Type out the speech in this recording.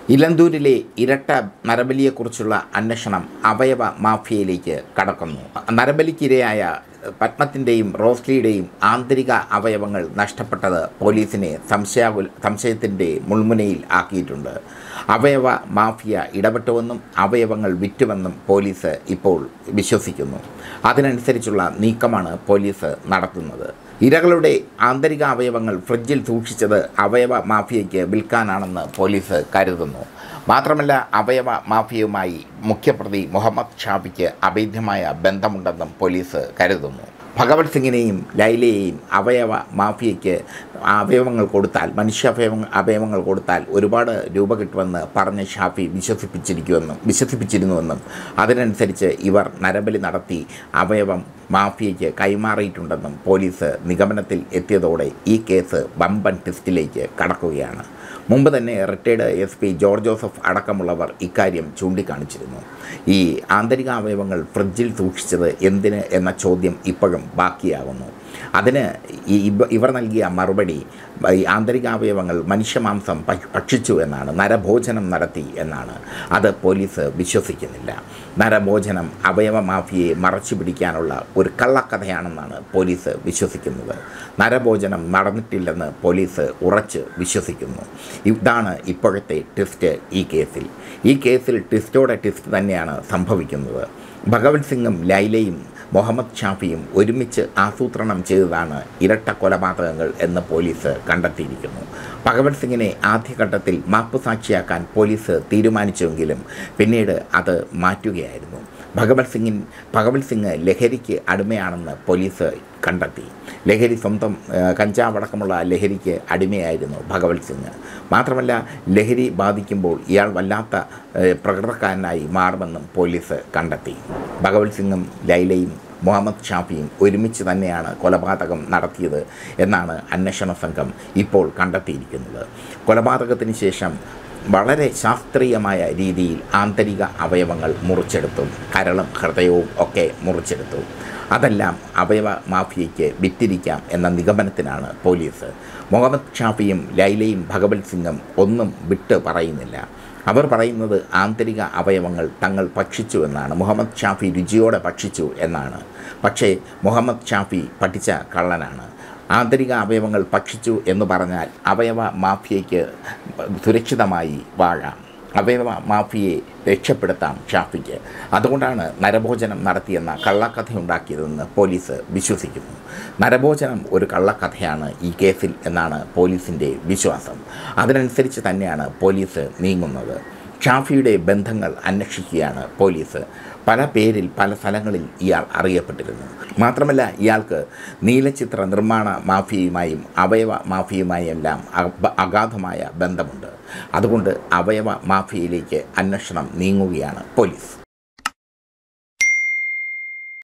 ഇലന്തൂരിലെ ഇരട്ട നരബലിയെക്കുറിച്ചുള്ള അന്വേഷണം അവയവ മാഫിയയിലേക്ക് കടക്കുന്നു നരബലിക്കിരയായ പത്മത്തിൻ്റെയും റോസ്ലിയുടെയും ആന്തരിക അവയവങ്ങൾ നഷ്ടപ്പെട്ടത് പോലീസിനെ സംശയാകുൽ സംശയത്തിൻ്റെ മുൾമുനയിൽ ആക്കിയിട്ടുണ്ട് അവയവ മാഫിയ ഇടപെട്ടുവെന്നും അവയവങ്ങൾ വിറ്റുവെന്നും പോലീസ് ഇപ്പോൾ വിശ്വസിക്കുന്നു അതിനനുസരിച്ചുള്ള നീക്കമാണ് പോലീസ് നടത്തുന്നത് ഇരകളുടെ ആന്തരിക അവയവങ്ങൾ ഫ്രിഡ്ജിൽ സൂക്ഷിച്ചത് അവയവ മാഫിയയ്ക്ക് വിൽക്കാനാണെന്ന് പോലീസ് കരുതുന്നു മാത്രമല്ല അവയവ മാഫിയയുമായി മുഖ്യപ്രതി മുഹമ്മദ് ഷാഫിക്ക് അഭേദ്യമായ ബന്ധമുണ്ടെന്നും പോലീസ് കരുതുന്നു ഭഗവത് സിംഗിനെയും ലൈലയെയും അവയവ മാഫിയയ്ക്ക് അവയവങ്ങൾ കൊടുത്താൽ മനുഷ്യാവയവ അവയവങ്ങൾ കൊടുത്താൽ ഒരുപാട് രൂപ കിട്ടുമെന്ന് പറഞ്ഞ് ഷാഫി വിശ്വസിപ്പിച്ചിരിക്കുമെന്നും വിശ്വസിപ്പിച്ചിരുന്നുവെന്നും അതിനനുസരിച്ച് ഇവർ നരബലി നടത്തി അവയവം മാഫിയയ്ക്ക് കൈമാറിയിട്ടുണ്ടെന്നും പോലീസ് നിഗമനത്തിൽ എത്തിയതോടെ ഈ കേസ് വമ്പൻ ടെസ്റ്റിലേക്ക് കടക്കുകയാണ് മുമ്പ് തന്നെ retired S P George Joseph അടക്കമുള്ളവർ ഇക്കാര്യം ചൂണ്ടിക്കാണിച്ചിരുന്നു ഈ ആന്തരിക അവയവങ്ങൾ ഫ്രിഡ്ജിൽ സൂക്ഷിച്ചത് എന്തിന് എന്ന ചോദ്യം ഇപ്പോഴും ബാക്കിയാകുന്നു അതിന് ഈ ഇവ- ഇവർ നൽകിയ മറുപടി ഈ ആന്തരികാവയവങ്ങൾ മനുഷ്യമാംസം ഭ- ഭക്ഷിച്ചു എന്നാണ് നരഭോജനം നടത്തി എന്നാണ് അത് പോലീസ് വിശ്വസിക്കുന്നില്ല നരഭോജനം അവയവ മാഫിയയെ മറച്ചു പിടിക്കാനുള്ള ഒരു കള്ളക്കഥയാണെന്നാണ് പോലീസ് വിശ്വസിക്കുന്നത് നരഭോജനം നടന്നിട്ടില്ലെന്ന് പോലീസ് ഉറച്ച് വിശ്വസിക്കുന്നു ഇതാണ് ഇപ്പോഴത്തെ ട്വിസ്റ്റ് ഈ കേസിൽ ഈ കേസിൽ ട്വിസ്റ്റോടെ ട്വിസ്റ്റ് തന്നെയാണ് സംഭവിക്കുന്നത് ഭഗവത് സിംഗും ലൈലയും മുഹമ്മദ് ഷാഫിയും ഒരുമിച്ച് ആസൂത്രണം ചെയ്തതാണ് ഇരട്ട കൊലപാതകങ്ങൾ എന്ന് പോലീസ് കണ്ടെത്തിയിരിക്കുന്നു ഭഗവത് സിംഗിനെ ആദ്യഘട്ടത്തിൽ മാപ്പുസാക്ഷിയാക്കാൻ പോലീസ് തീരുമാനിച്ചുവെങ്കിലും പിന്നീട് അത് മാറ്റുകയായിരുന്നു ഭഗവത് സിംഗിൻ ഭഗവത് സിംഗ് ലഹരിക്ക് അടിമയാണെന്ന് പോലീസ് കണ്ടെത്തി ലഹരി സ്വന്തം ആ, കഞ്ചാവടക്കമുള്ള ലഹരിക്ക് അടിമയായിരുന്നു ഭഗവത് സിംഗ് മാത്രമല്ല ലഹരി ബാധിക്കുമ്പോൾ ഇയാൾ വല്ലാത്ത ഏ, പ്രകൃതക്കാരനായി മാറുമെന്നും പോലീസ് കണ്ടെത്തി ഭഗവത് സിംഗും ലൈലയും മുഹമ്മദ് ഷാഫിയും ഒരുമിച്ച് തന്നെയാണ് കൊലപാതകം നടത്തിയത് എന്നാണ് അന്വേഷണ സംഘം ഇപ്പോൾ കണ്ടെത്തിയിരിക്കുന്നത് കൊലപാതകത്തിന് ശേഷം വളരെ ശാസ്ത്രീയമായ രീതിയിൽ ആന്തരിക അവയവങ്ങൾ മുറിച്ചെടുത്തു കരളും ഹൃദയവും ഒക്കെ മുറിച്ചെടുത്തു അതെല്ലാം അവയവ മാഫിയയ്ക്ക് വിറ്റിരിക്കാം എന്ന നിഗമനത്തിനാണ് പോലീസ് മുഹമ്മദ് ഷാഫിയും ലൈലയും ഭഗവത് സിംഗും ഒന്നും വിട്ട് പറയുന്നില്ല അവർ പറയുന്നത് ആന്തരിക അവയവങ്ങൾ തങ്ങൾ ഭക്ഷിച്ചു എന്നാണ് മുഹമ്മദ് ഷാഫി രുചിയോടെ ഭക്ഷിച്ചു എന്നാണ് പക്ഷേ മുഹമ്മദ് ഷാഫി പഠിച്ച കള്ളനാണ് ആന്തരിക അവയവങ്ങൾ ഭക്ഷിച്ചു എന്ന് പറഞ്ഞാൽ അവയവ മാഫിയയ്ക്ക് സുരക്ഷിതമായി വാഴാം അവയവ മാഫിയെ രക്ഷപ്പെടുത്താം ഷാഫിക്ക് അതുകൊണ്ടാണ് നരഭോജനം നടത്തിയെന്ന കള്ളക്കഥയുണ്ടാക്കിയതെന്ന് പോലീസ് വിശ്വസിക്കുന്നു നരഭോജനം ഒരു കള്ളക്കഥയാണ് ഈ കേസിൽ എന്നാണ് പോലീസിൻ്റെ വിശ്വാസം അതിനനുസരിച്ച് തന്നെയാണ് പോലീസ് നീങ്ങുന്നത് ഷാഫിയുടെ ബന്ധങ്ങൾ അന്വേഷിക്കുകയാണ് പോലീസ് പല പേരിൽ പല സ്ഥലങ്ങളിൽ ഇയാൾ അറിയപ്പെട്ടിരുന്നു മാത്രമല്ല ഇയാൾക്ക് നീലച്ചിത്ര നിർമ്മാണ മാഫിയയുമായും അവയവ മാഫിയയുമായും എല്ലാം അഗ- അഗാധമായ ബന്ധമുണ്ട് അതുകൊണ്ട് അവയവ മാഫിയയിലേക്ക് അന്വേഷണം നീങ്ങുകയാണ് പോലീസ്